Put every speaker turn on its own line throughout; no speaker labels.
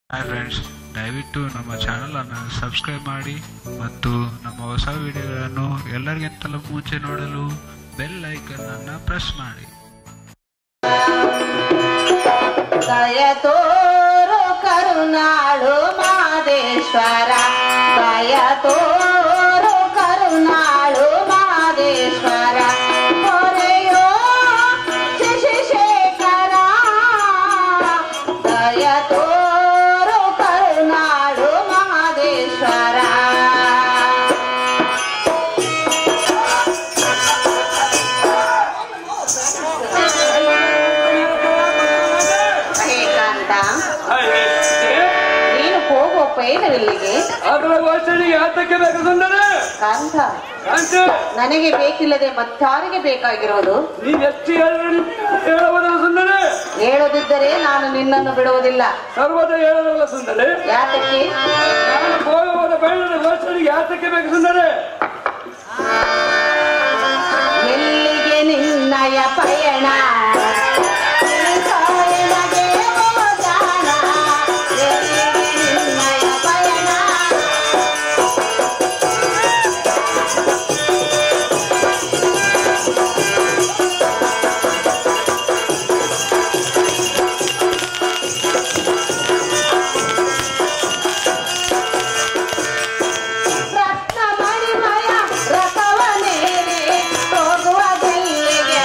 Hi friends ದಯವಿಟ್ಟು ನಮ್ಮ ಚಾನಲನ್ನು ಸಬ್ಸ್ಕ್ರೈಬ್ ಮಾಡಿ ಮತ್ತು ನಮ್ಮ ಹೊಸ ವಿಡಿಯೋಗಳನ್ನು ಎಲ್ಲರಿಗಿಂತಲೂ ಮುಂಚೆ ನೋಡಲು ಬೆಲ್ ಐಕನ್ ಅನ್ನು ಪ್ರೆಸ್ ಮಾಡಿ
ದಯ ತೋರು ಕರುಣಾಳು ಮಾದೇಶ್ವರ ದಯ ತೋರು ಕರುಣಾಳು ಮಾದೇಶ್ವರ ಹೊರೆಯೋ ಶಶಿಶೇಖರ ದಯ ತೋರು ಕರುಣಾಳು ಮಹದೇಶ್ವರ ಏಕಾಂತ ನೀನು ಹೋಗುವ ಪಯಣವಿಲ್ಲಿಗೆ
ಅದರ ಘೋಷಣೆಗೆ ಯಾತಕ್ಕೆ ಬೇಕು ಸುಂದರ
ಕಾಂತ
ಕಾಂತ
ನನಗೆ ಬೇಕಿಲ್ಲದೆ ಮತ್ತಾರಿಗೆ ಬೇಕಾಗಿರೋದು
ನೀನ್ ಎಷ್ಟು ಹೇಳಿದ್ರು ಹೇಳಬಲ್ಲ ಸುಂದರ
ಹೇಳದಿದ್ದರೆ ನಾನು ನಿನ್ನನ್ನು ಬಿಡುವುದಿಲ್ಲ
ಸರ್ವದ ಹೇಳಬಲ್ಲ ಸುಂದರ
ಯಾತಕ್ಕೆ
ನಾನು ಹೋಗುವುದ ಬೆಳ್ಳದ ಘೋಷಣೆಗೆ ಯಾತಕ್ಕೆ ಬೇಕು ಸುಂದರ
ಎಲ್ಲಿಗೆ ನಿನ್ನಯ ಪಯಣ ಈ ಪಯಣಗೆ ಹೋಗೋಣ. ಎಲ್ಲಿಗೆ ನಿನ್ನಯ ಪಯಣ ರತ್ನ ಮಣಿಮಯ ರಥವನೇರಿ ಹೋಗುವ ಗೆಲ್ಲಿಗೆ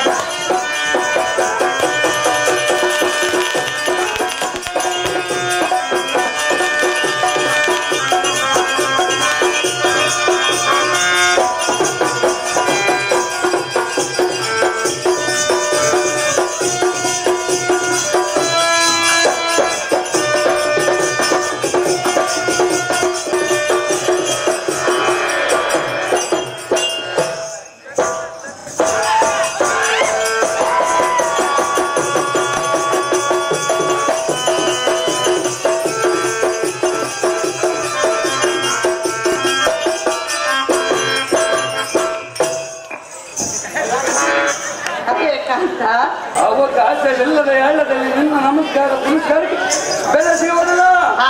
ಅದೇಕಾಂತ
ಅವಕಾಶವಿಲ್ಲದ ಹೇಳದಲ್ಲಿ ನಿನ್ನ ನಮಸ್ಕಾರ ಪುರಸ್ಕಾರಕ್ಕೆ ಬೆಲೆ ಸಿಗುವುದಿಲ್ಲ
ಹಾ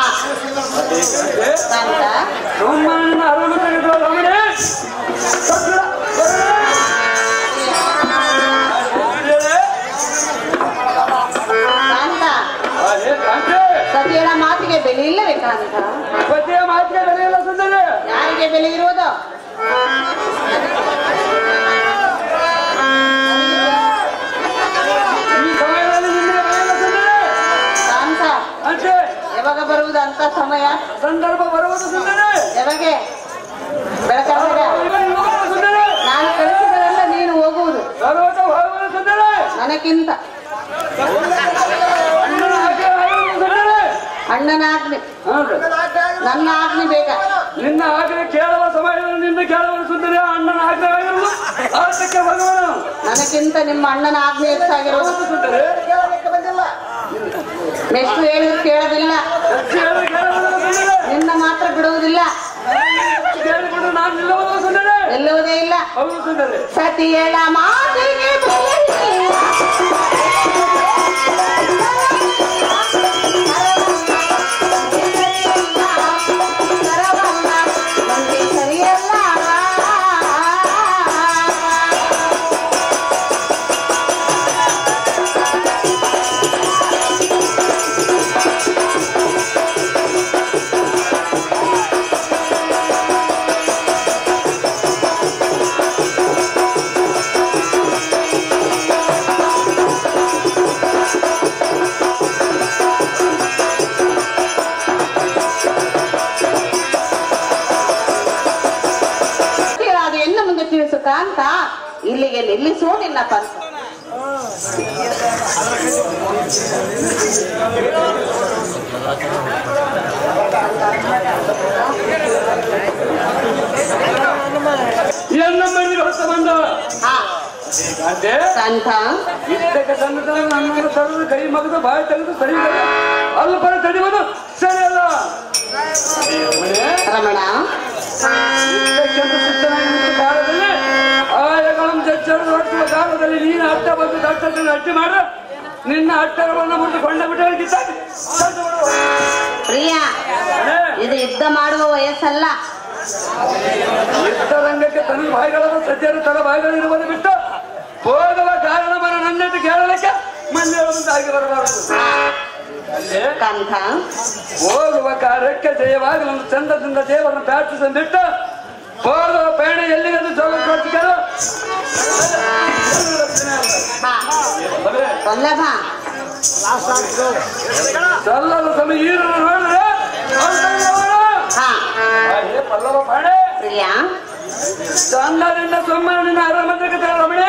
ಕಾಂತ
ಬ್ರಹ್ಮನ ಅರಳು ತೆಗೆದು ರಮಣೆ ಸಕಲ
ಕಾಂತ
ಕಾಂತೆ
ಸತಿಯಳ ಮಾತಿಗೆ ಬೆಲೆ ಇಲ್ಲವೇ ಕಾಂತ
ಪತಿಯ ಮಾತಿಗೆ ಬೆಲೆ ಇಲ್ಲ ಸುಂದರ
ಯಾರಿಗೆ ಬೆಲೆ ಇರುವುದು
ಈ ಸಮಯದಲ್ಲಿ ನಿನ್ನ ಬೆಲೆ ಇಲ್ಲ ಸುಂದರ
ಕಾಂತ
ಅಂತೆ
ಯಾವಾಗ ಬರುವುದು ಅಂತ ಸಮಯ
ಸಂದರ್ಭ ಬರುವುದು ಸುಂದರ
ಯಾವಾಗೆ ಬೆಳಕರ
ಸುಂದರ
ನಾನು ಕಳಿಸಿದರೆಲ್ಲ ನೀನು ಹೋಗುವುದು
ಸರ್ವತ ಹೋಗುವುದು ಸುಂದರ
ನನಗಿಂತ
ಅಣ್ಣನ ಆಜ್ಞೆ ಆಗುವುದು ಸುಂದರ
ಅಣ್ಣನ ಆಜ್ಞೆ
ಹೌದು.
ನನ್ನ ಆಜ್ಞೆ ಬೇಗ
ನಿನ್ನ ಆಜ್ಞೆ ಕೇಳುವ ಸಮಯದಲ್ಲಿ ನಿನ್ನ ಕೇಳುವ ಸುಂದರ ಅಣ್ಣನ ಆಜ್ಞೆ ಆಗಿರುವುದು ಆತಕ್ಕೆ ಭಗವಾನ
ನನಗಿಂತ ನಿಮ್ಮ ಅಣ್ಣನ ಆಜ್ಞೆ ಹೆಚ್ಚಾಗಿರೋದು
ಸುಂದರ
ಎಷ್ಟು ಹೇಳಿದ್ರು ಕೇಳೋದಿಲ್ಲ
ಹೆಚ್ಚು ಹೇಳಿ ಕೇಳುವುದು ಸುಂದರ
ನಿನ್ನ ಮಾತ್ರ ಬಿಡುವುದಿಲ್ಲ
ಕೇಳಿಕೊಂಡು ನಾನು ನಿಲ್ಲುವುದು ಸುಂದರ
ನಿಲ್ಲುವುದೇ ಇಲ್ಲ
ಹೌದು ಸುಂದರ
ಸತಿಯಳ ಮಾತಿಗೆ ಬೆಲೆ ಇಲ್ಲ. ಕರವಲ್ಲ, ಮಂದಿ ಸರಿಯಲ್ಲ. ಅದು ಎನ್ನು ಮುಂದೆ ತಿಳಿಸು ಕಾಂತ ಇಲ್ಲಿಗೆ ನಿಲ್ಲಿಸು ನಿನ್ನ ಪಂಥ
ಎನ್ನ ಮನೆಗೆ ಹೊಸ ಬಂದ
ಹಾ
ಕಾಂತೆ
ಕಾಂತ
ಇದ್ದಕ್ಕೆ ತಂದ ನನ್ನನ್ನು ತಡೆದು ಕೈ ಮಗದು ಬಾಯಿ ತೆಗೆದು ಸರಿ ಅಲ್ಲ ಬರ ತಡೆಯುವುದು ಸರಿಯಲ್ಲ ಮನೆ
ರಮಣ
ಇದ್ದಕ್ಕೆಂದು ಸಿದ್ಧನಾಗಿ ನಿಂತ ಕಾಲದಲ್ಲಿ ಆಯಗಳನ್ನು ಜಜ್ಜರು ಹೊರಟುವ ಕಾಲದಲ್ಲಿ ನೀನು ಅಟ್ಟ ಬಂದು ದಟ್ಟನ್ನು ಅಟ್ಟಿ ಮಾಡು ನಿನ್ನ ಅಟ್ಟರವನ್ನು ಮುಟ್ಟು ಕೊಂಡ ಬಿಟ್ಟು ಕಿತ್ತಾಕಿ
ಪ್ರಿಯ ಯುದ್ಧ ಮಾಡುವ ವಯಸ್ಸಲ್ಲ
ಯುದ್ಧ ರಂಗಕ್ಕೆ ತನ್ನ ಬಾಯಿಗಳನ್ನು ಸದ್ಯದ ತನ್ನ ಬಾಯಿಗಳು ಇರುವುದು ಬಿಟ್ಟು ಹೋಗುವ ಕಾರಣ ಬರ ನನ್ನೆಟ್ಟು ಕೇಳಲಿಕ್ಕೆ ಮಂದಿ ಮುಂದಾಗಿ ಬರಬಾರದು ಅಲ್ಲೇ
ಕಾಂತ
ಹೋಗುವ ಕಾರ್ಯಕ್ಕೆ ಜಯವಾಗಿ ಒಂದು ಚಂದದಿಂದ ದೇವರನ್ನು ಪ್ರಾರ್ಥಿಸಿಬಿಟ್ಟು ಹೋಗುವ ಪಯಣ ಎಲ್ಲಿಗೆಂದು ಜೋಗಕ್ಕೋಸ್ಕರ
ಹಾ ವಲ್ಲಭ
ಸಲ್ಲದ ಸಮಯ ಈರನ್ನು ನೋಡಿದ್ರೆ ಅಂತರ್ಗತವಾದ.
ಹಾ
ಹಾಗೆ ಪಲ್ಲವ ಪಾಣೆ
ಪ್ರಿಯ
ಚಂದದಿಂದ ಸುಮ್ಮನೆ ನಿನ್ನ ಅರಮಂತ್ರಕ್ಕೆ ರಮಣೆ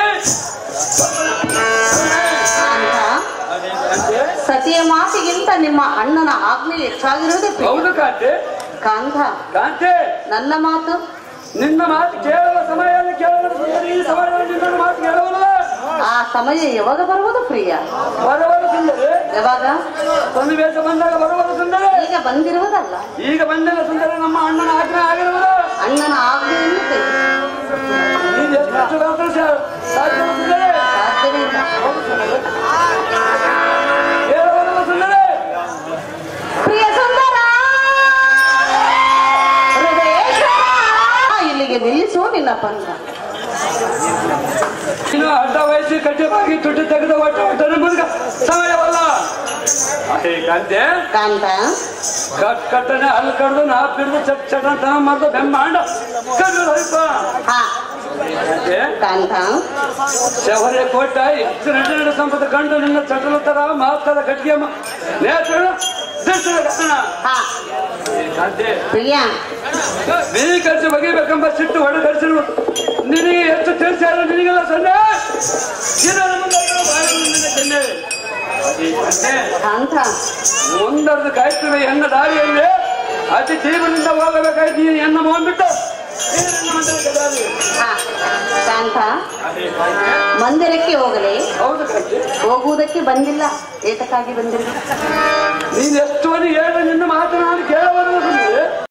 ಕಾಂತ ಸತಿಯ ಮಾತಿಗಿಂತ ನಿಮ್ಮ ಅಣ್ಣನ ಆಜ್ಞೆ ಹೆಚ್ಚಾಗಿರುವುದೇ ಪ್ರಿಯ
ಹೌದು ಕಾಂತೆ
ಕಾಂತ
ಕಾಂತೆ
ನನ್ನ ಮಾತು
ನಿನ್ನ ಮಾತು ಕೇಳುವ ಸಮಯದಲ್ಲಿ ಕೇಳಲು ಸುಂದರಿ ಈ ಸಮಯದಲ್ಲಿ ನಿನ್ನ ಮಾತು ಕೇಳುವಲ್ಲ
ಆ ಸಮಯ ಯಾವಾಗ ಬರುವುದು ಪ್ರಿಯ
ಬರವರು ಸುಂದರಿ
ಯಾವಾಗ
ಸನ್ನಿವೇಶ ಬಂದಾಗ ಬರುವರು ಸುಂದರಿ
ಈಗ ಬಂದಿರುವುದಲ್ಲ
ಈಗ ಬಂದಿಲ್ಲ ಸುಂದರಿ ನಮ್ಮ ಅಣ್ಣನ ಆಜ್ಞೆ ಆಗಿರುವುದು
ಅಣ್ಣನ ಆಜ್ಞೆಯನ್ನು ತೆಗೆದು
ನೀನು ಎಷ್ಟು ಮಾತ್ರ ಸಾ- ಸಾಧ್ಯವ ಸುಂದರಿ
ಸಾಧ್ಯವಿಲ್ಲ
ಹೌದು ಸುಂದರಿ ಕೇಳುವಲ್ಲ ಸುಂದರಿ
ಪ್ರಿಯ ಸುಂದರ ಹೃದಯೇಶ್ವರ. ಇಲ್ಲಿಗೆ ನಿಲ್ಲಿಸು ನಿನ್ನ ಪಂಥ
ಇನ್ನು ಅಡ್ಡ ವಯಸ್ಸಿ ಕಟ್ಟಿವಾಗಿ ತುಟಿ ತೆಗೆದು ಒಟ್ಟ ಒಟ್ಟನ ಮುದುಕ ಸಮಯವಲ್ಲ ಹೀಗಂತೆ
ಕಾಂತ
ಕಟ್ ಕಟ್ಟನೆ ಅಲ್ಲಿ ಕಡ್ದು ನಾ ಪಿಡ್ದು ಚಟ್ ಚಟ ತನ ಮಾಡ್ದು ಬೆಮ್ಮಾಂಡ ಕಡ್ದು ಹರಿಪ
ಹಾ
ಹೀಗಂತೆ
ಕಾಂತ
ಶವರೆ ಕೊಟ್ಟ ಹೆಚ್ಚು ನಡೆ ನಡೆ ಸಂಪದ ಕಂಡು ನಿನ್ನ ಚಟಲ ತರ ಮಾತರ ಗಟ್ಟಿಗೆ ನೇತ್ರ ದರ್ಶನ ಕಾರಣ
ಹಾ
ಹೀಗಂತೆ
ಪ್ರಿಯ
ಬಿಳಿ ಖರ್ಚು ಬಗೆಬೇಕೆಂಬ ಸಿಟ್ಟು ಹೊಡೆ ಖರ್ಚು ನಿನಗೆ ಹೆಚ್ಚು ತಿಳಿಸ್ಯಾರ ನಿನಗೆಲ್ಲ ಸೊನ್ನೆ ಇದರ ಮುಂದೆ ಬಾಯಲ್ಲಿ ನಿನ್ನ ಕೆನ್ನೆ. ಹೀಗಂತೆ
ಕಾಂತ
ಮುಂದರ್ದು ಕಾಯ್ತವೆ ಎನ್ನ ದಾರಿಯಲ್ಲಿ ಅತಿ ತೀವ್ರದಿಂದ ಹೋಗಬೇಕಾಯ್ತು ನೀನು ಎನ್ನ ಹೋಗ್ಬಿಟ್ಟು
ಹಾ ಕಾಂತ ಮಂದಿರಕ್ಕೆ ಹೋಗಲಿ
ಹೌದು ಕಟ್ಟಿ
ಹೋಗುವುದಕ್ಕೆ ಬಂದಿಲ್ಲ ಏತಕ್ಕಾಗಿ ಬಂದಿಲ್ಲ
ನೀನು ಎಷ್ಟು ಹೇಳಿ ನಿನ್ನ ಮಾತನಾಡಿ ಕೇಳಬಾರದು